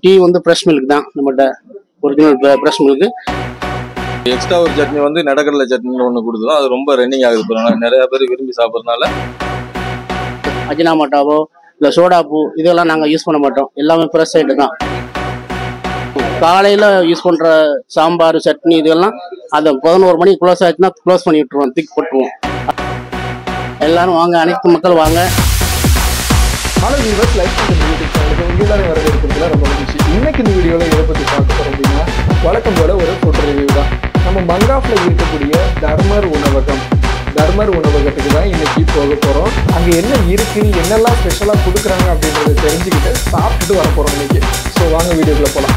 tea வந்து fresh milk தான் நம்மகிட்ட ஒரிஜினல் ஃப்ரெஷ் மில்க் எக்ஸ்ட்ரா ஒரு சட்னி வந்து நடக்கடலை சட்னின்னு ஒன்று கொடுத்துரும் அது ரொம்ப ரன்னிங் ஆகுது இப்போ நிறைய பேர் விரும்பி சாப்பிட்றதுனால அஜினாமோட்டாவோ இல்லை சோடாப்பூ இதெல்லாம் நாங்கள் யூஸ் பண்ண மாட்டோம் எல்லாமே ஃப்ரெஷ் ஐட்டம் தான் காலையில் யூஸ் பண்ணுற சாம்பார் சட்னி இதெல்லாம் அதை பதினோரு மணிக்கு க்ளோஸ் ஆச்சுன்னா க்ளோஸ் பண்ணி விட்டுருவோம் தூக்கி போட்டுருவோம் எல்லாரும் வாங்க அனைத்து மக்கள் வாங்க ஹலோ வியூவர்ஸ் லைஃப் பண்ணுற யூடியூப் சேனலுக்கு உங்கள் எல்லாரும் வரவேற்கிறதுல ரொம்ப மகிழ்ச்சி இன்னைக்கு இந்த வீடியோவில் எதை பற்றி பார்க்க போகிறோம் அப்படின்னா வழக்கம் போல ஒரு ஃபுட் ரிவ்யூ தான் நம்ம மங்காஃபில் இருக்கக்கூடிய தர்மர் உணவகம் தர்மர் உணவகத்துக்கு தான் இன்னைக்கு போக போகிறோம் அங்கே என்ன இருக்குது என்னெல்லாம் ஸ்பெஷலாக கொடுக்குறாங்க அப்படின்றத தெரிஞ்சுக்கிட்டு சாப்பிட்டுட்டு வர போகிறோம் இன்னைக்கு ஸோ வாங்க வீடியோக்குள்ளே போகலாம்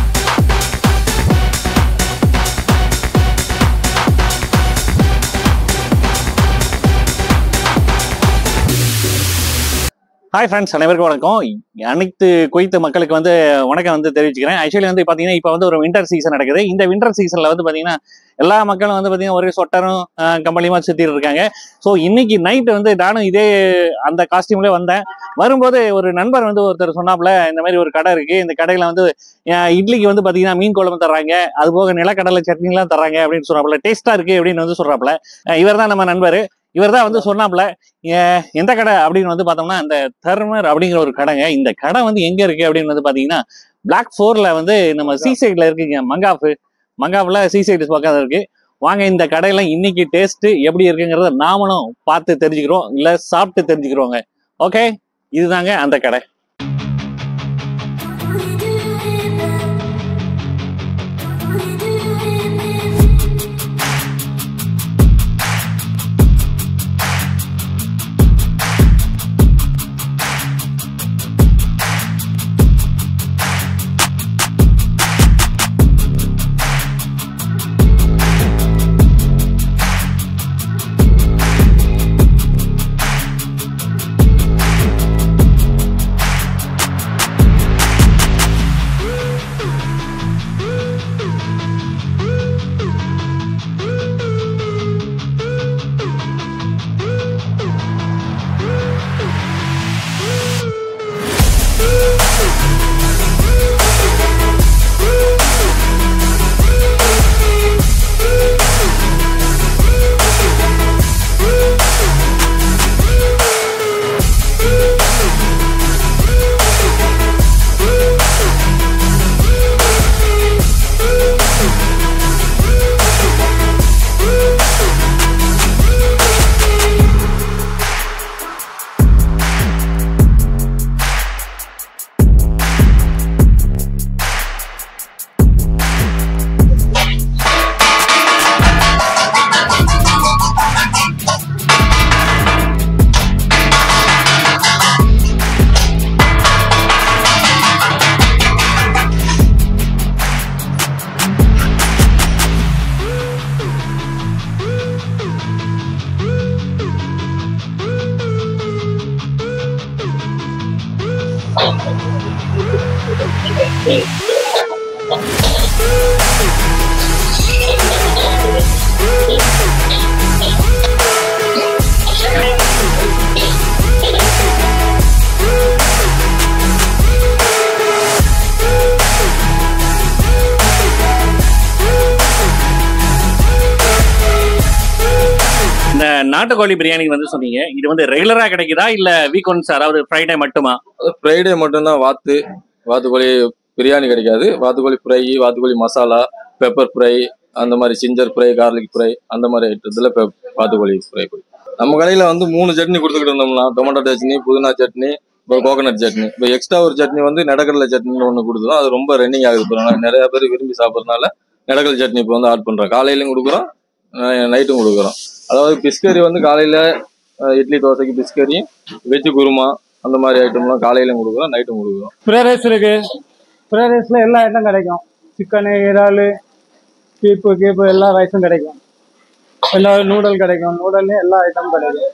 ஹாய் ஃப்ரெண்ட்ஸ் அனைவருக்கும் வணக்கம் அனைத்து குவைத்து மக்களுக்கு வந்து வணக்கம் வந்து தெரிவிச்சுக்கிறேன் ஆக்சுவலி வந்து பார்த்தீங்கன்னா இப்போ வந்து ஒரு வின்டர் சீசன் நடக்குது இந்த வின்டர் சீசனில் வந்து பார்த்தீங்கன்னா எல்லா மக்களும் வந்து பார்த்தீங்கன்னா ஒரே சொட்டரும் கம்பளியுமா சுற்றிட்டு இருக்காங்க ஸோ இன்னைக்கு நைட்டு வந்து நானும் இதே அந்த காஸ்டியூம்லேயே வந்தேன் வரும்போது ஒரு நண்பர் வந்து ஒருத்தர் சொன்னாப்புல இந்த மாதிரி ஒரு கடை இருக்குது இந்த கடையில் வந்து அஹ், இட்லிக்கு வந்து பார்த்தீங்கன்னா மீன் குழம்பு தர்றாங்க அது போக நிலக்கடலை சட்னிலாம் தர்றாங்க அப்படின்னு சொல்கிறாப்புல டேஸ்ட்டாக இருக்குது அப்படின்னு வந்து சொல்கிறாப்புல இவர் தான் நம்ம நண்பர் இவர் தான் வந்து சொன்னாப்புல "ஏ- எந்த கடை அப்படின்னு வந்து பார்த்தோம்னா இந்த தர்மர் அப்படிங்கிற ஒரு கடைங்க இந்த கடை வந்து எங்க இருக்கு அப்படின்னு வந்து பாத்தீங்கன்னா பிளாக் ஃபோர்ல வந்து நம்ம சி சைட்ல இருக்குங்க மங்காஃபு மங்காஃப்ல சி சைடு பக்கம் இருக்கு வாங்க இந்த கடையில இன்னைக்கு டேஸ்ட் எப்படி இருக்குங்கிறத நாமளும் பார்த்து தெரிஞ்சுக்கிறோம் இல்ல சாப்பிட்டு தெரிஞ்சுக்கிறோங்க ஓகே இதுதாங்க அந்த கடை இந்த நாட்டுக்கோழி பிரியாணி வந்து சொன்னீங்க இது வந்து ரெகுலரா கிடைக்குதா இல்ல வீக் ஒன்ஸ் அதாவது ஃப்ரைடே மட்டுமா ஃப்ரைடே மட்டும்தான் வாத்து வாத்துக்கோழி பிரியாணி கிடைக்காது வாத்துக்கோழி ஃப்ரை வாத்துக்கோழி மசாலா பெப்பர் ஃப்ரை அந்த மாதிரி சிஞ்சர் ஃப்ரை கார்லிக் ஃப்ரை அந்த மாதிரி ஐட்டத்தில் இப்போ வாத்துக்கோழி ஃப்ரை நம்ம கடையில் வந்து மூணு சட்னி கொடுத்துக்கிட்டு இருந்தோம்னா டொமேட்டோ சட்னி புதினா சட்னி இப்போ கோகனட் சட்னி இப்போ எக்ஸ்ட்ரா ஒரு சட்னி வந்து நடக்கடலை சட்னின்னு ஒன்று கொடுத்துரும் அது ரொம்ப ரன்னிங் ஆகுது இப்போ நிறைய பேர் விரும்பி சாப்பிட்றதுனால நடக்கடலை சட்னி இப்போ வந்து ஆட் பண்ணுறோம் காலையிலையும் கொடுக்குறோம் நைட்டும் கொடுக்குறோம் அதாவது பிஸ்கரி வந்து காலையில் இட்லி தோசைக்கு பிஸ்கரியும் வெஜ்ஜு குருமா அந்த மாதிரி ஐட்டம்லாம் காலையிலும் கொடுக்குறோம் நைட்டும் கொடுக்குறோம் ஃப்ரைட் ரைஸ் இருக்கு ஃப்ரைட் ரைஸில் எல்லா ஐட்டம் கிடைக்கும் சிக்கனு இறால் பீப்பு கீப்பு எல்லா ரைஸும் கிடைக்கும் எல்லா நூடல் கிடைக்கும் நூடல்லையும் எல்லா ஐட்டமும் கிடைக்கும்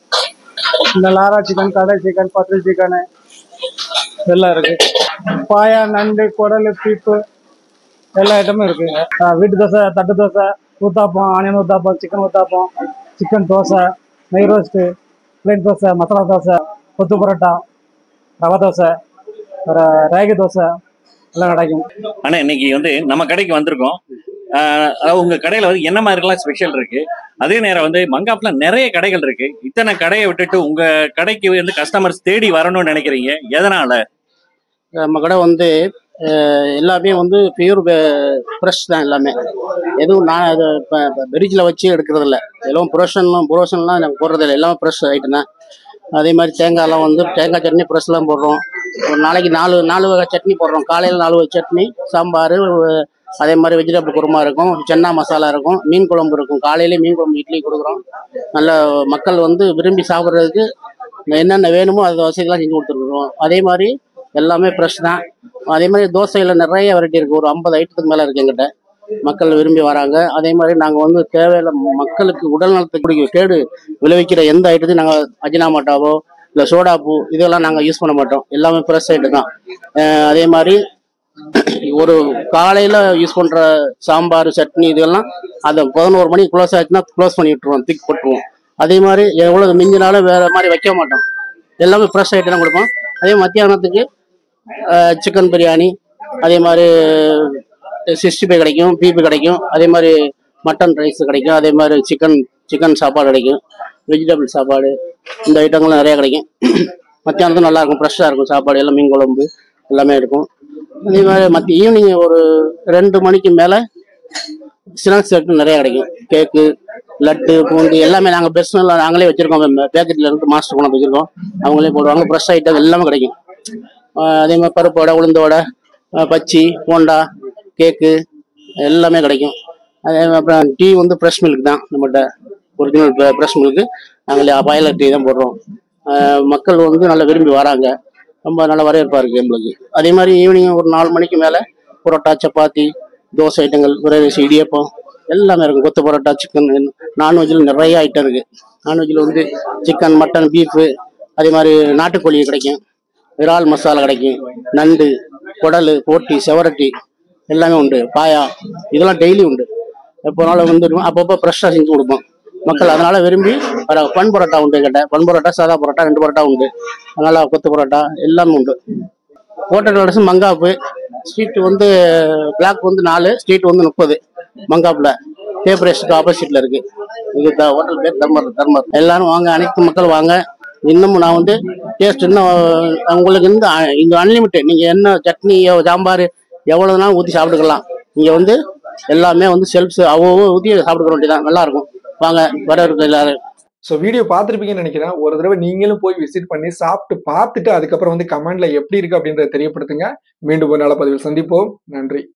இந்த லாரா சிக்கன் கடை சிக்கன் பத்து சிக்கனு எல்லாம் இருக்கு பாயா நண்டு குடல் பீப்பு எல்லா ஐட்டமும் இருக்குங்க ஆ, வீட்டு தோசை தட்டு dosa uttapam onion uttapam chicken uttapam chicken dosa நெய் ரோஸ்ட்டு பிளேன் தோசை மசாலா தோசை கொத்து பரோட்டா ரவை தோசை வேறு ராகி தோசை எல்லாம் கிடைக்கும் ஆனா இன்னைக்கு வந்து நம்ம கடைக்கு வந்திருக்கோம் ஆஹ் அதாவது உங்க கடையில வந்து என்ன மாதிரிலாம் ஸ்பெஷல் இருக்கு அதே நேரம் வந்து மங்காப்ல நிறைய கடைகள் இருக்கு இத்தனை கடையை விட்டுட்டு உங்க கடைக்கு வந்து கஸ்டமர்ஸ் தேடி வரணும்னு நினைக்கிறீங்க எதனால நம்ம கடை வந்து அஹ், எல்லாமே வந்து பியூர் ஃப்ரெஷ் தான் எல்லாமே எதுவும் நான் இது இப்போ பிரிட்ஜில் வச்சு எடுக்கிறது இல்லை எல்லாம் புரோஷன்லாம் புரோஷன்லாம் நாங்கள் போடுறது இல்லை எல்லாமே ஃப்ரெஷ் ஐட்டம் தான் அதே மாதிரி தேங்காய்லாம் வந்து தேங்காய் சட்னி ஃப்ரெஷ்லாம் போடுறோம் ஒரு நாளைக்கு நாலு நாலு வகை சட்னி போடுறோம் காலையில் நாலு வகை சட்னி சாம்பார் அதே மாதிரி வெஜிடபிள் குருமா இருக்கும் சென்னா மசாலா இருக்கும் மீன் குழம்பு இருக்கும் காலையிலே மீன் குழம்பு இட்லி கொடுக்குறோம் நல்ல மக்கள் வந்து விரும்பி சாப்பிட்றதுக்கு என்னென்ன வேணுமோ அது வசதிலாம் செஞ்சு கொடுத்துருக்குறோம் அதே மாதிரி எல்லாமே ஃப்ரெஷ் தான் அதே மாதிரி தோசையில் நிறைய வெரைட்டி இருக்குது ஒரு ஐம்பது ஐட்டத்துக்கு மேலே இருக்குது எங்கிட்ட மக்கள் விரும்பி வராங்க அதே மாதிரி நாங்கள் வந்து தேவையில்ல மக்களுக்கு உடல் நலத்துக்கு கேடு விளைவிக்கிற எந்த ஐட்டத்தையும் நாங்கள் அஜினாமோட்டாவோ இல்லை சோடாப்பூ இதெல்லாம் நாங்கள் யூஸ் பண்ண மாட்டோம் எல்லாமே ஃப்ரெஷ் ஐட்டம் தான் அஹ் அதே மாதிரி ஒரு காலையில் யூஸ் பண்ணுற சாம்பார் சட்னி இதெல்லாம் அதை பதினோரு மணிக்கு க்ளோஸ் ஆச்சுன்னா க்ளோஸ் பண்ணி விட்டுருவோம் தூக்கி போட்டுருவோம் அதே மாதிரி எவ்வளோ மிஞ்சினாலும் வேறு மாதிரி வைக்க மாட்டோம் எல்லாமே ஃப்ரெஷ் ஐட்டம் தான் கொடுப்போம் அதே மத்தியானத்துக்கு சிக்கன் பிரியாணி அதே மாதிரி சிக்ஸ்டி ஃபைவ் கிடைக்கும் பீப்பு கிடைக்கும் அதே மாதிரி மட்டன் ரைஸ் கிடைக்கும் அதே மாதிரி சிக்கன் சிக்கன் சாப்பாடு கிடைக்கும் வெஜிடபிள் சாப்பாடு இந்த ஐட்டங்கள்லாம் நிறையா கிடைக்கும் மத்தியானத்தும் நல்லா இருக்கும் ஃப்ரெஷ்ஷாக இருக்கும் சாப்பாடு எல்லாம் மீன் குழம்பு எல்லாமே இருக்கும் அதே மாதிரி மத்திய ஈவினிங் ஒரு ரெண்டு மணிக்கு மேலே ஸ்நாக்ஸ் ஐட்டம் நிறைய கிடைக்கும் கேக்கு லட்டு பூண்டு எல்லாமே நாங்கள் பெர்சனலாக நாங்களே வச்சுருக்கோம் பேக்கெட்டில் இருந்து மாஸ்டர் கொண்டு வந்து வச்சுருக்கோம் அவங்களே போடுவாங்க ஃப்ரெஷ் ஐட்டம் எல்லாமே கிடைக்கும் ஆஹ் அதே மாதிரி பருப்பு வடை உளுந்து வடை ஆஹ் பச்சி போண்டா கேக்கு எல்லாமே கிடைக்கும் அதே மாதிரி அப்புறம் டீ வந்து ஃப்ரெஷ் மில்க் தான் நம்மகிட்ட ஒரிஜினல் ஃப்ரெஷ் மில்க்கு நாங்களே பாய்லர் டீ தான் போடுறோம் ஆஹ் மக்கள் வந்து நல்லா விரும்பி வராங்க ரொம்ப நல்ல வரவேற்பா இருக்கு எங்களுக்கு அதே மாதிரி ஈவினிங் ஒரு நாலு மணிக்கு மேலே புரோட்டா சப்பாத்தி தோசை ஐட்டங்கள் ரைஸ் இடியப்பம் எல்லாமே இருக்கும் கொத்து பரோட்டா சிக்கன் நான்வெஜ்ஜில் நிறைய ஐட்டம் இருக்கு நான்வெஜ்ஜில் வந்து சிக்கன் மட்டன் பீஃபு அதே மாதிரி நாட்டுக்கோழி கிடைக்கும் இறால் மசாலா கிடைக்கும் நண்டு குடல் போட்டி செவரட்டி எல்லாமே உண்டு பாயா இதெல்லாம் டெய்லி உண்டு எப்போனாலும் வந்து அப்பப்போ ஃப்ரெஷ்ஷாக செஞ்சு கொடுப்போம் மக்கள் அதனால விரும்பி வர பன் பரோட்டா உண்டு என்கிட்ட பன் பரோட்டா சாதா பரோட்டா ரெண்டு பரோட்டா உண்டு அதனால கொத்து பரோட்டா எல்லாமே உண்டு ஹோட்டல் அட்ரஸ் மங்காப்பு ஸ்ட்ரீட் வந்து பிளாக் வந்து நாலு ஸ்ட்ரீட் வந்து முப்பது மங்காப்புல பேப்பரேஸ்க்கு ஆப்போசிட்ல இருக்கு இது த- ஹோட்டல் பேர் தர்மர் தர்மர் எல்லாரும் வாங்க அனைத்து மக்கள் வாங்க இன்னமும் நான் வந்து டேஸ்ட் இன்னும் உங்களுக்கு இந்த இங்க அன்லிமிட்டட் நீங்க என்ன சட்னி சாம்பார் எவ்வளவு நாள் ஊற்றி சாப்பிட்டுக்கலாம் இங்க வந்து எல்லாமே வந்து செல்ஃப்ஸ் அவ்வளோ ஊற்றி சாப்பிட்டுக்க வேண்டியதான் நல்லா இருக்கும் வாங்க வர இருக்கு எல்லாரும் ஸோ வீடியோ பார்த்துருப்பீங்கன்னு நினைக்கிறேன் ஒரு தடவை நீங்களும் போய் விசிட் பண்ணி சாப்பிட்டு பார்த்துட்டு அதுக்கப்புறம் வந்து கமெண்ட்ல எப்படி இருக்கு அப்படின்றத தெரியப்படுத்துங்க மீண்டும் ஒரு நல்ல பதிவில் சந்திப்போம் நன்றி